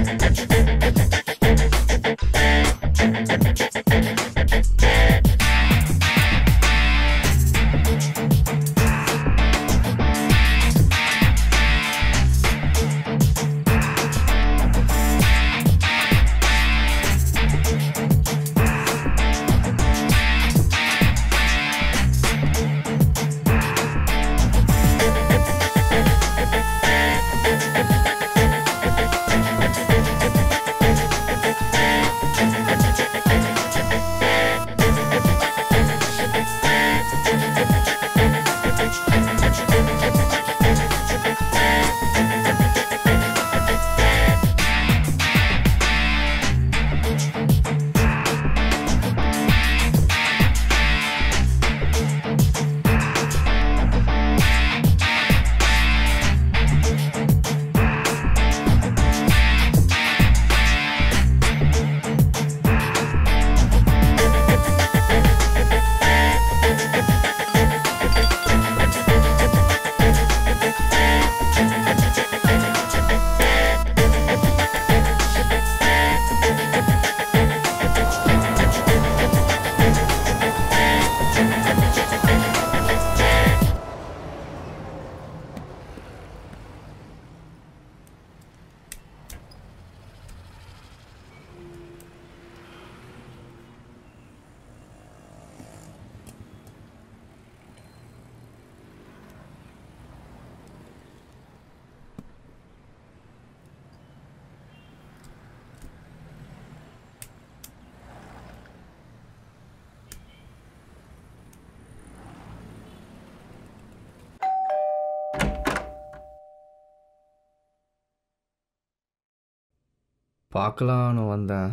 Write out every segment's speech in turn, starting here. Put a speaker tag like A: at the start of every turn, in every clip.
A: பார்க்கலான்னு வந்தேன்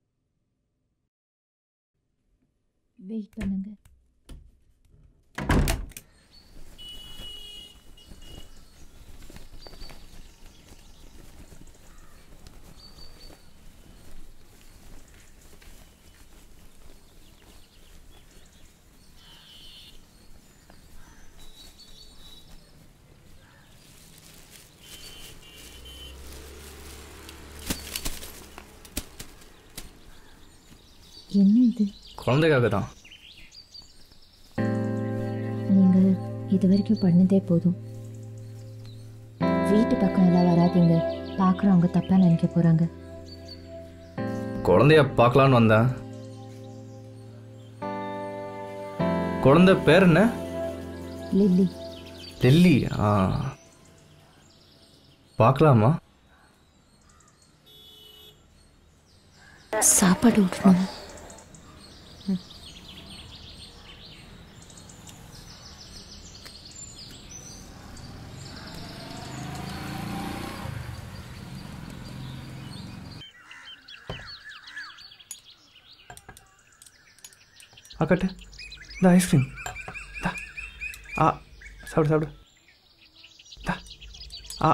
B: வெயிட் பண்ணுங்க என்ன இது
A: குழந்தைக்காக தான்
B: நீங்க இது வரைக்கும் பண்ணதே போதும் வீட்டு பக்கம் எல்லாம் வராதீங்க பார்க்குறவங்க தப்பா நினைக்க போறாங்க
A: குழந்தைய பார்க்கலான்னு வந்தேன் குழந்தை பேர் என்ன
B: லில்லி
A: லில்லி ஆ பார்க்கலாமா
B: சாப்பாடு ஊட்டணும்
A: ஆக்கட்டு இந்த ஐஸ்கிரீம் தா ஆ சாப்பிடு சாப்பிடு தா ஆ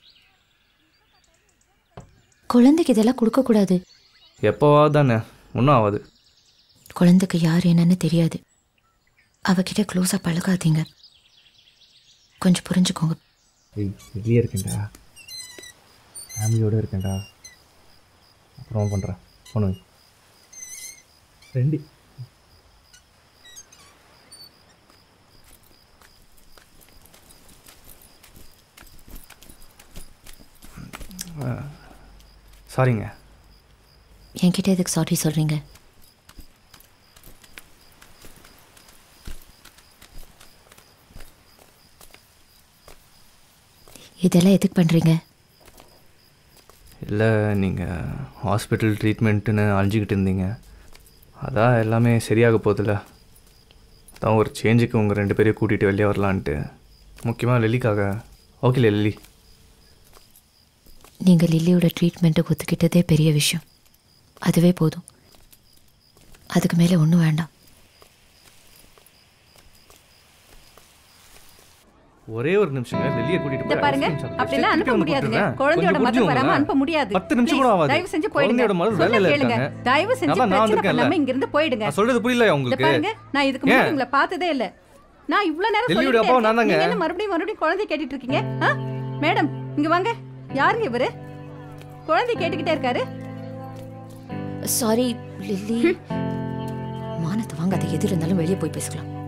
B: குழந்தைக்கு இதெல்லாம் கொடுக்கக்கூடாது
A: எப்போவாது தானே ஒன்றும் ஆகாது
B: குழந்தைக்கு யார் என்னன்னு தெரியாது அவகிட்ட க்ளோஸாக பழகாதீங்க கொஞ்சம் புரிஞ்சுக்கோங்க
A: ஏய் வெளியே இருக்கேன்டா ஃபேமிலியோடு இருக்கேன்டா அப்புறம் பண்ணுறேன் ஃபோனு ரெண்டு சாரிங்க
B: என்கிட்ட எதுக்கு சாரி சொல்கிறீங்க இதெல்லாம் எதுக்கு பண்ணுறீங்க
A: இல்லை நீங்கள் ஹாஸ்பிட்டல் ட்ரீட்மெண்ட்டுன்னு அழிஞ்சிக்கிட்டு இருந்தீங்க அதான் எல்லாமே சரியாக போதில்ல அதான் ஒரு சேஞ்சுக்கு உங்கள் ரெண்டு பேரையும் கூட்டிகிட்டு வெளியே வரலான்ட்டு முக்கியமாக லெல்லிக்காக ஓகேல லெல்லி
B: நீங்கள் லில்லியோட ட்ரீட்மெண்ட்டை ஒத்துக்கிட்டதே பெரிய விஷயம் அதுவே போதும் அதுக்கு மேலே ஒன்றும் வேண்டாம்
A: ஒரே ஒரு நிமிஷங்க லெல்லியை கூட்டிட்டு
C: இத
A: போய்
C: பாருங்க
A: ice cream சாப்பிட்டு
C: அப்படிலாம்
A: திருப்பி
C: அனுப்ப
A: வந்து
C: முடியாதுங்க
A: கொடுத்துடுறேன்.
C: குழந்தையோட
A: கொஞ்சம்
C: மதம் வராம
A: புரிஞ்சுக்கோங்க.
C: அனுப்ப முடியாது
A: பத்து நிமிஷம் கூட
C: Please,
A: ஆகாது
C: தயவு செஞ்சு போயிடுங்க
A: குழந்தையோட மதம்
C: சொல்ல
A: வேலையில
C: கேளுங்க
A: இருக்காங்க
C: தயவு செஞ்சு
A: அதான் நான்
C: பிரச்சனை
A: வந்திருக்கேன்ல.
C: பண்ணாம இங்க இருந்து போயிடுங்க
A: நான் சொல்றது புரியல
C: இத
A: உங்களுக்கு
C: பாருங்க நான் இதுக்கு முன்னாடி
A: ஏன்?
C: உங்களை பார்த்ததே இல்ல நான் இவ்வளவு நேரம்
A: டெல்லியோட
C: சொல்லிட்டே
A: அப்பாவும் நான்
C: இருக்கேன்.
A: தாங்க.
C: நீங்க என்ன மறுபடியும் மறுபடியும் குழந்தை கேட்டுட்டு இருக்கீங்க ஆ? மேடம் இங்க வாங்க யாருங்க இவரு குழந்தை கேட்டுக்கிட்டே இருக்காரு
B: சாரி லில்லி மானத்தை வாங்காத எது இருந்தாலும் வெளியே போய் பேசலாம்